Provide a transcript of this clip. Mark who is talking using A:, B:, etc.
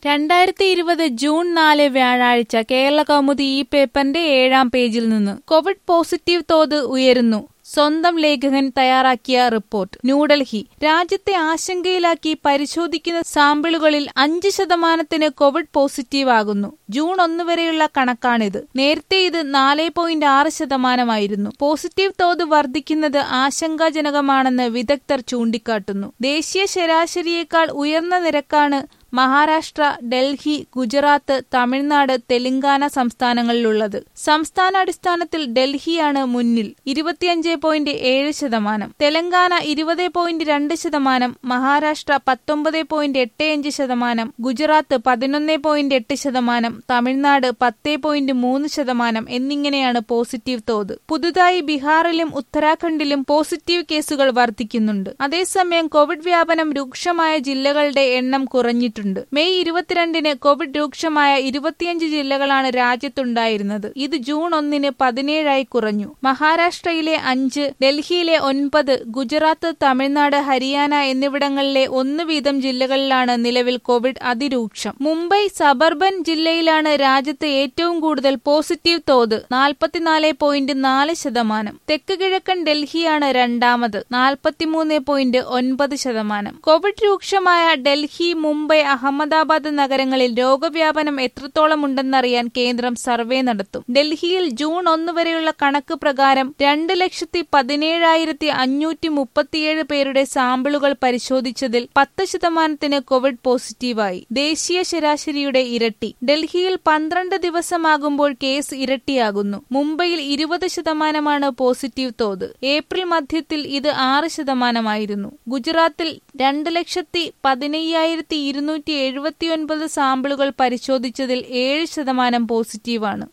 A: രണ്ടായിരത്തി ഇരുപത് ജൂൺ നാല് വ്യാഴാഴ്ച കേരള കൗമുദി ഈ പേപ്പറിന്റെ ഏഴാം പേജിൽ നിന്ന് കോവിഡ് പോസിറ്റീവ് തോത് ഉയരുന്നു സ്വന്തം ലേഖകൻ തയ്യാറാക്കിയ റിപ്പോർട്ട് ന്യൂഡൽഹി രാജ്യത്തെ ആശങ്കയിലാക്കി പരിശോധിക്കുന്ന സാമ്പിളുകളിൽ അഞ്ച് ശതമാനത്തിന് കോവിഡ് പോസിറ്റീവ് ആകുന്നു ജൂൺ ഒന്ന് വരെയുള്ള കണക്കാണിത് നേരത്തെ ഇത് നാല് പോയിന്റ് ആറ് ശതമാനമായിരുന്നു പോസിറ്റീവ് തോത് വർദ്ധിക്കുന്നത് ആശങ്കാജനകമാണെന്ന് വിദഗ്ധർ ചൂണ്ടിക്കാട്ടുന്നു ദേശീയ ശരാശരിയേക്കാൾ ഉയർന്ന നിരക്കാണ് മഹാരാഷ്ട്ര ഡൽഹി ഗുജറാത്ത് തമിഴ്നാട് തെലങ്കാന സംസ്ഥാനങ്ങളിലുള്ളത് സംസ്ഥാനാടിസ്ഥാനത്തിൽ ഡൽഹിയാണ് മുന്നിൽ ഇരുപത്തിയഞ്ച് പോയിന്റ് ഏഴ് ശതമാനം തെലങ്കാന ഇരുപത് പോയിന്റ് രണ്ട് ശതമാനം മഹാരാഷ്ട്ര പത്തൊമ്പത് പോയിന്റ് എട്ട് അഞ്ച് ശതമാനം ഗുജറാത്ത് പതിനൊന്ന് പോയിന്റ് എട്ട് ശതമാനം തമിഴ്നാട് പത്ത് പോയിന്റ് മൂന്ന് ശതമാനം എന്നിങ്ങനെയാണ് പോസിറ്റീവ് തോത് പുതുതായി ബീഹാറിലും ഉത്തരാഖണ്ഡിലും പോസിറ്റീവ് കേസുകൾ വർദ്ധിക്കുന്നുണ്ട് അതേസമയം കോവിഡ് വ്യാപനം രൂക്ഷമായ ജില്ലകളുടെ എണ്ണം കുറഞ്ഞിട്ടുണ്ട് ഉണ്ട് മെയ് ഇരുപത്തിരണ്ടിന് കോവിഡ് രൂക്ഷമായ ഇരുപത്തിയഞ്ച് ജില്ലകളാണ് രാജ്യത്തുണ്ടായിരുന്നത് ഇത് ജൂൺ ഒന്നിന് പതിനേഴായി കുറഞ്ഞു മഹാരാഷ്ട്രയിലെ അഞ്ച് ഡൽഹിയിലെ ഒൻപത് ഗുജറാത്ത് തമിഴ്നാട് ഹരിയാന എന്നിവിടങ്ങളിലെ ഒന്ന് വീതം ജില്ലകളിലാണ് നിലവിൽ കോവിഡ് അതിരൂക്ഷം മുംബൈ സബർബൻ ജില്ലയിലാണ് രാജ്യത്ത് ഏറ്റവും കൂടുതൽ പോസിറ്റീവ് തോത് നാൽപ്പത്തിനാല് പോയിന്റ് നാല് ശതമാനം തെക്ക് കിഴക്കൻ ഡൽഹിയാണ് രണ്ടാമത് നാൽപ്പത്തിമൂന്ന് പോയിന്റ് ഒൻപത് ശതമാനം കോവിഡ് രൂക്ഷമായ ഡൽഹി മുംബൈ അഹമ്മദാബാദ് നഗരങ്ങളിൽ രോഗവ്യാപനം എത്രത്തോളം ഉണ്ടെന്നറിയാൻ കേന്ദ്രം സർവേ നടത്തും ഡൽഹിയിൽ ജൂൺ ഒന്ന് വരെയുള്ള കണക്ക് പ്രകാരം രണ്ട് ലക്ഷത്തി പതിനേഴായിരത്തി അഞ്ഞൂറ്റി മുപ്പത്തിയേഴ് പേരുടെ സാമ്പിളുകൾ പരിശോധിച്ചതിൽ പത്ത് ശതമാനത്തിന് കോവിഡ് പോസിറ്റീവായി ദേശീയ ശരാശരിയുടെ ഇരട്ടി ഡൽഹിയിൽ പന്ത്രണ്ട് ദിവസമാകുമ്പോൾ കേസ് ഇരട്ടിയാകുന്നു മുംബൈയിൽ ഇരുപത് ശതമാനമാണ് പോസിറ്റീവ് തോത് ഏപ്രിൽ മധ്യത്തിൽ ഇത് ആറ് ശതമാനമായിരുന്നു ഗുജറാത്തിൽ രണ്ട് ലക്ഷത്തി പതിനയ്യായിരത്തി ഇരുന്നൂറ്റി എഴുപത്തിയൊൻപത് സാമ്പിളുകൾ പരിശോധിച്ചതിൽ ഏഴ് ശതമാനം പോസിറ്റീവാണ്